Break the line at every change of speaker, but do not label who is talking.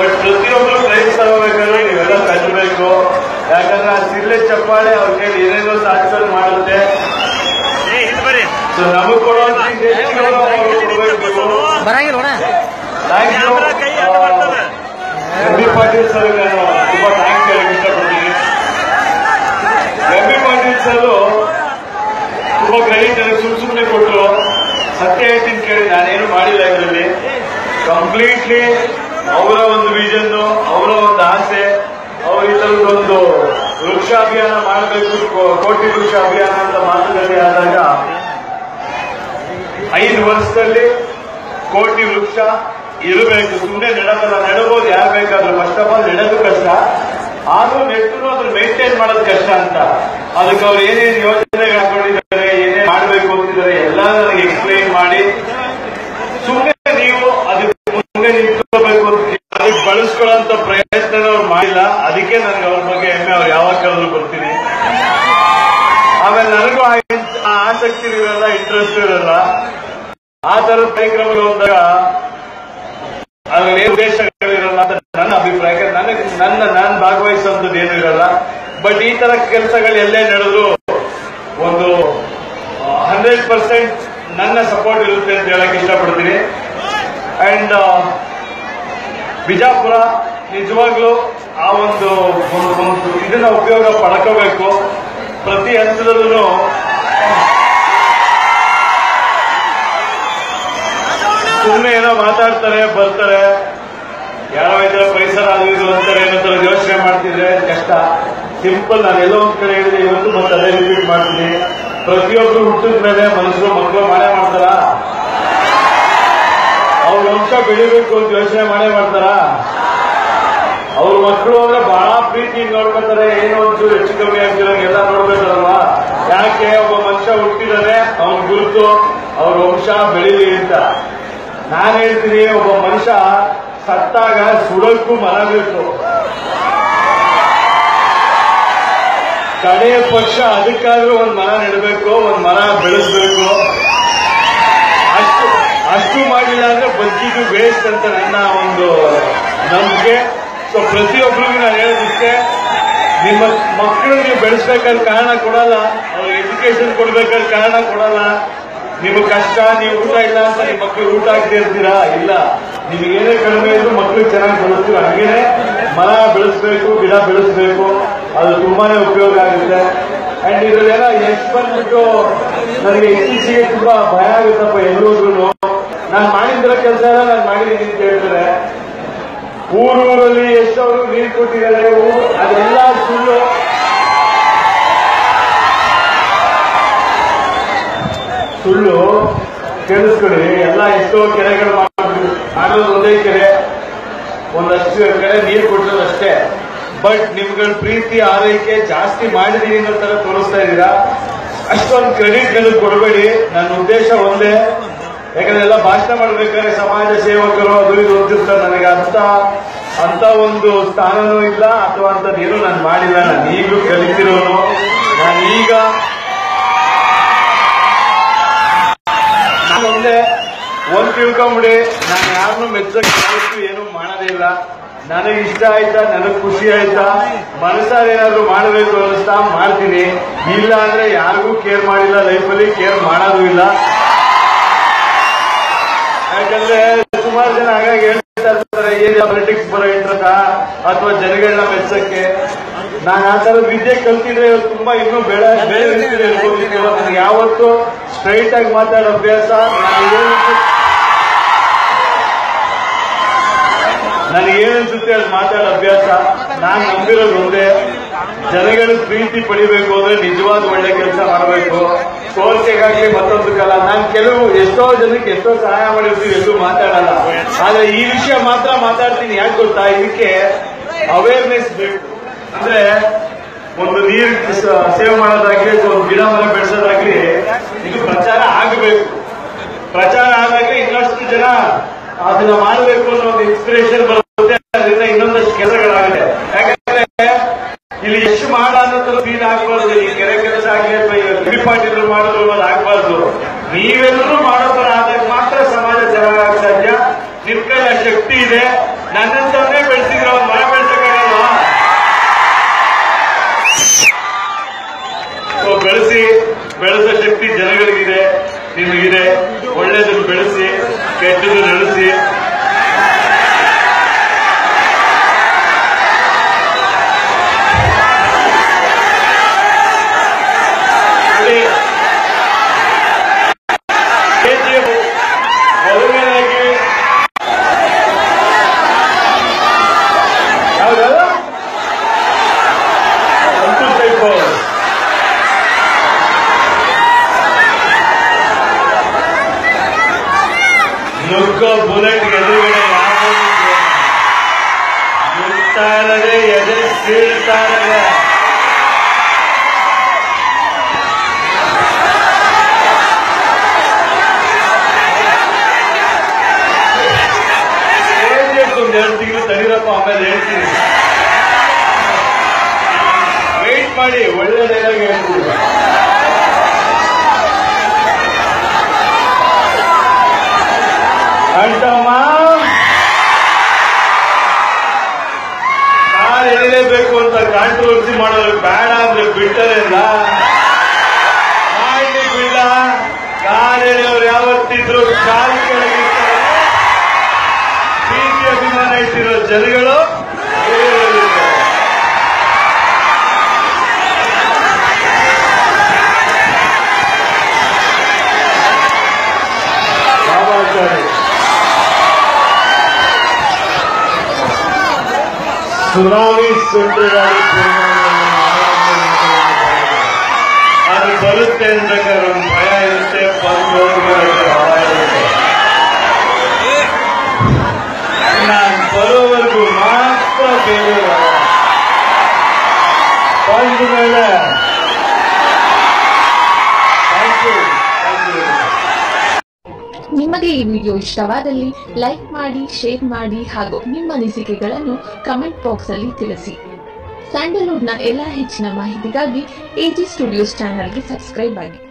But ಪ್ರತಿಯೊಬ್ರು price ತಗೋಬೇಕಾದ್ರೆ ನೀವೆಲ್ಲ ಕಟ್ಟಬೇಕು ಯಾಕಂದ್ರೆ ಆ ಸಿರ್ಲೆ ಚಪ್ಪಾಳೆ ಅವ್ರ ಕೈಲಿ ಏನೇನೋ ಸಾಧಿಸಲು ಮಾಡುತ್ತೆ ಸೊ ನಮಗ್ ಕೊಡೋ
ಬರಂಗಿಲ್ವಣ
ಎಂ ಬಿ ಪಾಟೀಲ್ ಸರ್ ನಾನು ತುಂಬಾ ಥ್ಯಾಂಕ್ಸ್ ಹೇಳಕ್ ಇಷ್ಟಪಡ್ತೀನಿ ಎಂ ಬಿ ಪಾಟೀಲ್ ಸರ್ ತುಂಬಾ ಕ್ರೆಡಿಟ್ ನನಗೆ ಸುಮ್ ಸುಮ್ಮನೆ ಕೊಟ್ಟರು ಸತ್ಯ ಹೇಳ್ತೀನಿ ಕೇಳಿ ನಾನೇನು ಮಾಡಿಲ್ಲ ಇದರಲ್ಲಿ ಕಂಪ್ಲೀಟ್ಲಿ ಅವರ ಒಂದು ವಿಷನ್ ಅವರ ಒಂದು ಆಸೆ ಅವ್ರ ಈ ತರದೊಂದು ವೃಕ್ಷ ಅಭಿಯಾನ ಮಾಡಬೇಕು ಕೋಟಿ ವೃಕ್ಷ ಅಭಿಯಾನ ಅಂತ ಮಾತುಕತೆ ಆದಾಗ ಐದು ವರ್ಷದಲ್ಲಿ ಕೋಟಿ ವೃಕ್ಷ ಇರಬೇಕು ಸುಮ್ಮನೆ ನೆಡೋದಲ್ಲ ನೆಡಬಹುದು ಯಾರು ಬೇಕಾದ್ರೂ ಫಸ್ಟ್ ಆಫ್ ಆಲ್ ನೆಡೋದು ಕಷ್ಟ ಆದ್ರೂ ನೆಟ್ಟು ಅದ್ರ ಮೇಂಟೈನ್ ಮಾಡೋದು ಕಷ್ಟ ಅಂತ ಅದಕ್ಕೆ ಅವ್ರು ಏನೇನು ಯೋಜನೆ ಹಾಕೊಂಡಿದ್ದಾರೆ ಏನೇನು ಮಾಡಬೇಕು ಅಂತಿದ್ದಾರೆ ಎಲ್ಲ ನನಗೆ ಎಕ್ಸ್ಪ್ಲೈನ್ ಮಾಡಿ ಸುಮ್ಮನೆ ನೀವು ಅದಕ್ಕೆ ಮುಂದೆ ನಿಂತ್ಕೋಬೇಕು ಅಂತ ಅದಕ್ಕೆ ಬಳಸ್ಕೊಳ್ಳೋಂತ ಪ್ರಯತ್ನ ಅವ್ರು ಮಾಡಿಲ್ಲ ಅದಕ್ಕೆ ನನಗೆ ಅವ್ರ ಬಗ್ಗೆ ಹೆಮ್ಮೆ ಅವ್ರು ಯಾವಾಗ ಕರೆದ್ರು ಬರ್ತೀನಿ ಆಮೇಲೆ ನನಗೂ ಆ ಇನ್- ಆ ಆಸಕ್ತಿ ಇರಲ್ಲ ಇಂಟ್ರೆಸ್ಟ್ ಇರಲ್ಲ ಆ ತರದ ಕಾರ್ಯಕ್ರಮಗಳು ಬಂದಾಗ ಅದ್ರಲ್ಲಿ ಏನು ಉದ್ದೇಶಗಳಿರಲ್ಲ ಅಂತ ನನ್ನ ಅಭಿಪ್ರಾಯ ನನಗೆ ನನ್ನ ನಾನು ಭಾಗವಹಿಸುವಂಥದ್ದು ಏನು ಇರಲ್ಲ ಬಟ್ ಈ ತರ ಕೆಲಸಗಳು ಎಲ್ಲೇ ನಡೆದ್ರು ಒಂದು ಹಂಡ್ರೆಡ್ ಪರ್ಸೆಂಟ್ ನನ್ನ ಸಪೋರ್ಟ್ ಇರುತ್ತೆ ಅಂತ ಹೇಳಕ್ ಇಷ್ಟಪಡ್ತೀನಿ ಅಂಡ್ ಬಿಜಾಪುರ ನಿಜವಾಗ್ಲೂ ಆ ಒಂದು ಒಂದು ಒಂದು ಇದನ್ನ ಉಪಯೋಗ ಪಡ್ಕೋಬೇಕು ಪ್ರತಿ ಹಂತದಲ್ಲೂ ಸುಮ್ಮನೆ ಏನೋ ಮಾತಾಡ್ತಾರೆ ಬರ್ತಾರೆ ಯಾರೋ ಇದ್ರೆ ಪರಿಸರ ಅದು ಇದು ಅಂತಾರೆ ಏನೋ ತರ ಯೋಚನೆ ಮಾಡ್ತಿದ್ರೆ ಕಷ್ಟ ಸಿಂಪಲ್ ನಾನು ಎಲ್ಲೋ ಒಂದ್ ಕಡೆ ಹೇಳಿದೆ ಇವತ್ತು ಮತ್ತೆ ಅದೇ ರಿಪೀಟ್ ಮಾಡ್ತೀನಿ ಪ್ರತಿಯೊಬ್ರು ಹುಟ್ಟಿದ ಮೇಲೆ ಮನುಷ್ಯರು ಮಕ್ಕಳು ಮಾಡೇ ಮಾಡ್ತಾರ ಅವ್ರ ವಂಶ ಬೆಳಿಬೇಕು ಅಂತ ಯೋಚನೆ ಮಾಡೇ ಮಾಡ್ತಾರ ಅವ್ರ ಮಕ್ಕಳು ಅಂದ್ರೆ ಬಹಳ ಪ್ರೀತಿ ನೋಡ್ಕೊತಾರೆ ಏನೋ ಒಂಚೂರು ಹೆಚ್ಚು ಕಮ್ಮಿ ಆಗ್ತಿರೋಂಗೆ ಎಲ್ಲ ನೋಡ್ಬೇಕಲ್ವಾ ಯಾಕೆ ಒಬ್ಬ ಮನುಷ್ಯ ಹುಟ್ಟಿದಾನೆ ಅವನ ಗುರುತು ಅವ್ರ ವಂಶ ಬೆಳೀಲಿ ಅಂತ ನಾನ್ ಹೇಳ್ತೀನಿ ಒಬ್ಬ ಮನುಷ್ಯ ಸತ್ತಾಗ ಸುಡಕ್ಕೂ ಮರ ಬೇಕು ಕಡೆಯ ಪಕ್ಷ ಅದಕ್ಕಾದ್ರೂ ಒಂದ್ ಮರ ನೆಡಬೇಕು ಒಂದ್ ಮರ ಬೆಳೆಸ್ಬೇಕು ಅಷ್ಟು ಅಷ್ಟು ಮಾಡಿಲ್ಲ ಅಂದ್ರೆ ಬದುಕಿದ್ದು ವೇಸ್ಟ್ ಅಂತ ನನ್ನ ಒಂದು ನಂಬಿಕೆ ಸೊ ಪ್ರತಿಯೊಬ್ಬರಿಗೂ ನಾನು ಹೇಳೋದಕ್ಕೆ ನಿಮ್ಮ ಮಕ್ಕಳು ನೀವು ಬೆಳೆಸ್ಬೇಕಾದ್ರೆ ಕಾರಣ ಕೊಡಲ್ಲ ಅವ್ರಿಗೆ ಎಜುಕೇಶನ್ ಕೊಡ್ಬೇಕಾದ್ರೆ ಕಾರಣ ಕೊಡಲ್ಲ ನಿಮ್ಗೆ ಕಷ್ಟ ನೀವು ಊಟ ಇಲ್ಲ ಅಂತ ನಿಮ್ಮ ಮಕ್ಕಳು ಊಟ ಆಗ್ತಾ ಇರ್ತೀರಾ ಇಲ್ಲ ನಿಮ್ಗೆ ಏನೇ ಕಡಿಮೆ ಇದ್ರು ಮಕ್ಕಳಿಗೆ ಚೆನ್ನಾಗಿ ಬೆಳೆಸ್ತೀವಿ ಹಾಗೇನೆ ಮರ ಬೆಳೆಸ್ಬೇಕು ಗಿಡ ಬೆಳೆಸ್ಬೇಕು ಅದು ತುಂಬಾನೇ ಉಪಯೋಗ ಆಗುತ್ತೆ ಅಂಡ್ ಇದ್ರಲ್ಲೆಲ್ಲ ಎಷ್ಟು ಬಂದ್ಬಿಟ್ಟು ನನಗೆ ಇತ್ತೀಚೆಗೆ ತುಂಬಾ ಭಯ ಆಗುತ್ತಪ್ಪ ಎಲ್ಲೋದ್ರು ನಾನು ಮಾಡಿದ್ರ ಕೆಲಸ ಎಲ್ಲ ನಾನು ಮಾಡಿದ್ದೀನಿ ಅಂತ ಹೇಳ್ತಾರೆ ಊರೂರಲ್ಲಿ ಎಷ್ಟವರು ನೀರು ಕೊಟ್ಟಿದ್ದಾರೆ ಊರು ಅದೆಲ್ಲ ಸುಳ್ಳು ಸುಳ್ಳು ಕೇಳಿಸ್ಕೊಳ್ಳಿ ಎಲ್ಲ ಎಷ್ಟೋ ಕೆರೆಗಳು ಮಾಡಿದ್ರು ಮಾಡೋದು ಒಂದೇ ಕೆರೆ ಒಂದಷ್ಟು ಕಡೆ ನೀರು ಕೊಟ್ಟಿರೋದು ಅಷ್ಟೇ ಬಟ್ ನಿಮ್ಗಳ ಪ್ರೀತಿ ಆರೈಕೆ ಜಾಸ್ತಿ ಮಾಡಿದೀನಿ ಅನ್ನೋ ತರ ತೋರಿಸ್ತಾ ಇದ್ದೀರಾ ಅಷ್ಟೊಂದು ಕ್ರೆಡಿಟ್ ನನಗೆ ಕೊಡಬೇಡಿ ನನ್ನ ಉದ್ದೇಶ ಒಂದೇ ಯಾಕಂದ್ರೆ ಎಲ್ಲ ಭಾಷಣ ಮಾಡ್ಬೇಕಾದ್ರೆ ಸಮಾಜ ಸೇವಕರು ಅದು ಇದು ಅಂತಿರ್ತಾರೆ ನನಗೆ ಅಂತ ಅಂತ ಒಂದು ಸ್ಥಾನನೂ ಇಲ್ಲ ಅಥವಾ ಅಂತದ್ದು ಏನು ನಾನು ಮಾಡಿಲ್ಲ ನಾನು ಈಗಲೂ ಕಲಿತಿರೋನು ನಾನು ಈಗ ನಾನು ಒಂದೇ ಒಂದ್ ತಿಳ್ಕೊಂಬಿಡಿ ನಾನು ಯಾರನ್ನು ಮೆಚ್ಚಕ್ ಯಾವತ್ತೂ ಏನು ಮಾಡೋದೇ ಇಲ್ಲ ನನಗೆ ಇಷ್ಟ ಆಯ್ತಾ ನನಗೆ ಖುಷಿ ಆಯ್ತಾ ಮನಸ್ಸಾರ ಏನಾದ್ರು ಮಾಡಬೇಕು ಅನಿಸ್ತಾ ಮಾಡ್ತೀನಿ ಇಲ್ಲ ಅಂದ್ರೆ ಯಾರಿಗೂ ಕೇರ್ ಮಾಡಿಲ್ಲ ಲೈಫಲ್ಲಿ ಕೇರ್ ಮಾಡೋದು ಇಲ್ಲ ಯಾಕಂದ್ರೆ ಸುಮಾರು ಜನ ಹಾಗಾಗಿ ಹೇಳ್ತಾ ಇರ್ತಾರೆ ಏನಿಲ್ಲ ಪಾಲಿಟಿಕ್ಸ್ ಬರೋ ಇಂಟ್ರೆಸ್ಟ್ ಅಥವಾ ಜನಗಳನ್ನ ಮೆಚ್ಚಕ್ಕೆ ನಾನು ಆ ತರದ ವಿದ್ಯೆ ಕಲ್ತಿದ್ರೆ ಇವತ್ತು ತುಂಬಾ ಇನ್ನೂ ಬೇಡ ಬೇರೆ ರೀತಿಯಲ್ಲಿ ಇರ್ಬೋದಿತ್ತು ನನಗೆ ಯಾವತ್ತು ಸ್ಟ್ರೈಟ್ ಆಗಿ ಮಾತಾಡೋ ಅಭ್ಯಾಸ ನನಗೆ ನನಗೆ ಏನನ್ಸುತ್ತೆ ಅದು ಮಾತಾಡೋ ಅಭ್ಯಾಸ ನಾನು ನಂಬಿರೋದು ಒಂದೇ ಜನಗಳ ಪ್ರೀತಿ ಪಡಿಬೇಕು ಅಂದ್ರೆ ನಿಜವಾದ ಒಳ್ಳೆ ಕೆಲಸ ಮಾಡಬೇಕು ಸೋರಿಕೆಗಾಗ್ಲಿ ಮತ್ತೊಂದಕ್ಕಲ್ಲ ನಾನು ಕೆಲವು ಎಷ್ಟೋ ಜನಕ್ಕೆ ಎಷ್ಟೋ ಸಹಾಯ ಮಾಡಿರ್ತೀವಿ ಎಲ್ಲೂ ಮಾತಾಡಲ್ಲ ಆದ್ರೆ ಈ ವಿಷಯ ಮಾತ್ರ ಮಾತಾಡ್ತೀನಿ ಯಾಕೆ ಗೊತ್ತಾ ಇದಕ್ಕೆ ಅವೇರ್ನೆಸ್ ಬೇಕು ಅಂದ್ರೆ ಒಂದು ನೀರು ಸೇವ್ ಮಾಡೋದಾಗ್ಲಿ ಅಥವಾ ಒಂದು ಗಿಡ ಮರ ಬೆಳೆಸೋದಾಗ್ಲಿ ಇದು ಪ್ರಚಾರ ಆಗಬೇಕು ಪ್ರಚಾರ ಆದಾಗ ಇನ್ನಷ್ಟು ಜನ ಅದನ್ನ ಮಾಡಬೇಕು ಅನ್ನೋ ಒಂದು ಇನ್ಸ್ಪಿರೇಷನ್ ಬರುತ್ತೆ ಅದರಿಂದ ಇನ್ನೊಂದಷ್ಟು ಕೆಲಸಗಳಾಗುತ್ತೆ ಯಾಕಂದ್ರೆ ಇಲ್ಲಿ ಎಷ್ಟು ಮಾಡ ಅನ್ನೋ ತರ ಫೀಲ್ ಆಗ್ಬಾರ್ದು ಈ ಕೆರೆ ಕೆಲಸ ಆಗ್ಲಿ ಅಥವಾ ಈಗ ಬಿಡಿ ಪಾಟೀಲ್ ಮಾಡೋದು ಅನ್ನೋದು ಆಗ್ಬಾರ್ದು ನೀವೆಲ್ಲರೂ ಮಾಡೋ ತರ ಆದಾಗ ಮಾತ್ರ ಸಮಾಜ ಚೆನ್ನಾಗಾಗ ಸಾಧ್ಯ ನಿಮ್ ಕೈಲಿ ಆ ಶಕ್ತಿ ಇದೆ ನನ್ನಂತವನ್ನೇ ಬೆಳೆಸಿ ಆಗ್ತಾ ಇರದೆ ಎದೆ ಸೀಳ್ತಾ ಇರದೆ ಹೇಳ್ಬೇಕು ಒಂದ್ ಎರಡು ತಿಂಗಳು ತಡೀರಪ್ಪ ಆಮೇಲೆ ಹೇಳ್ತೀನಿ ವೆಯ್ಟ್ ಮಾಡಿ ಒಳ್ಳೆ ಡೈಲಾಗ್ ಹೇಳ್ತೀನಿ ಅಂಟಮ್ಮ ಕಾರ್ ಎಳಿಲೇಬೇಕು ಅಂತ ಕಾಂಟ್ರವರ್ಸಿ ಮಾಡೋದು ಬೇಡ ಅಂದ್ರೆ ಬಿಟ್ಟರೆಲ್ಲ ಮಾಡಿ ಬಿಡ ಕಾರ್ ಎಳೆಯೋರು ಯಾವತ್ತಿದ್ರು ಕಾಲು ಕೆಳಗಿರ್ತಾರೆ ಪ್ರೀತಿ ಅಭಿಮಾನ ಇಟ್ಟಿರೋ ಜನಗಳು ಎಳೆಯೋರಿರ್ತಾರೆ. ಬಾಬಾಚಾರ್ಯ ಸುನಾಮಿ ಸುಂಟರಗಾಳಿ ಅದು ಬರುತ್ತೆ ಅಂದ್ಬೇಕಾದ್ರೆ ಒಂದು ಭಯ ಇರುತ್ತೆ ಬಂದು ಹೋಗ್ಬೇಕಾದ್ರೆ ಭಯ ಇರುತ್ತೆ ನಾನು ಬರೋವರೆಗೂ ಮಾತ್ರ ಬೇರೆ ಬಂದ ಮೇಲೆ ಥ್ಯಾಂಕ್ ಯು ಥ್ಯಾಂಕ್ ಯು
ನಿಮಗೆ ಈ ವಿಡಿಯೋ ಇಷ್ಟವಾದಲ್ಲಿ ಲೈಕ್ ಮಾಡಿ ಶೇರ್ ಮಾಡಿ ಹಾಗೂ ನಿಮ್ಮ ಅನಿಸಿಕೆಗಳನ್ನು ಕಮೆಂಟ್ ಬಾಕ್ಸ್ ಅಲ್ಲಿ ತಿಳಿಸಿ ಸ್ಯಾಂಡಲ್ವುಡ್ನ ಎಲ್ಲ ಹೆಚ್ಚಿನ ಮಾಹಿತಿಗಾಗಿ ಎಜಿ ಸ್ಟುಡಿಯೋಸ್ ಚಾನಲ್ಗೆ ಸಬ್ಸ್ಕ್ರೈಬ್ ಆಗಿ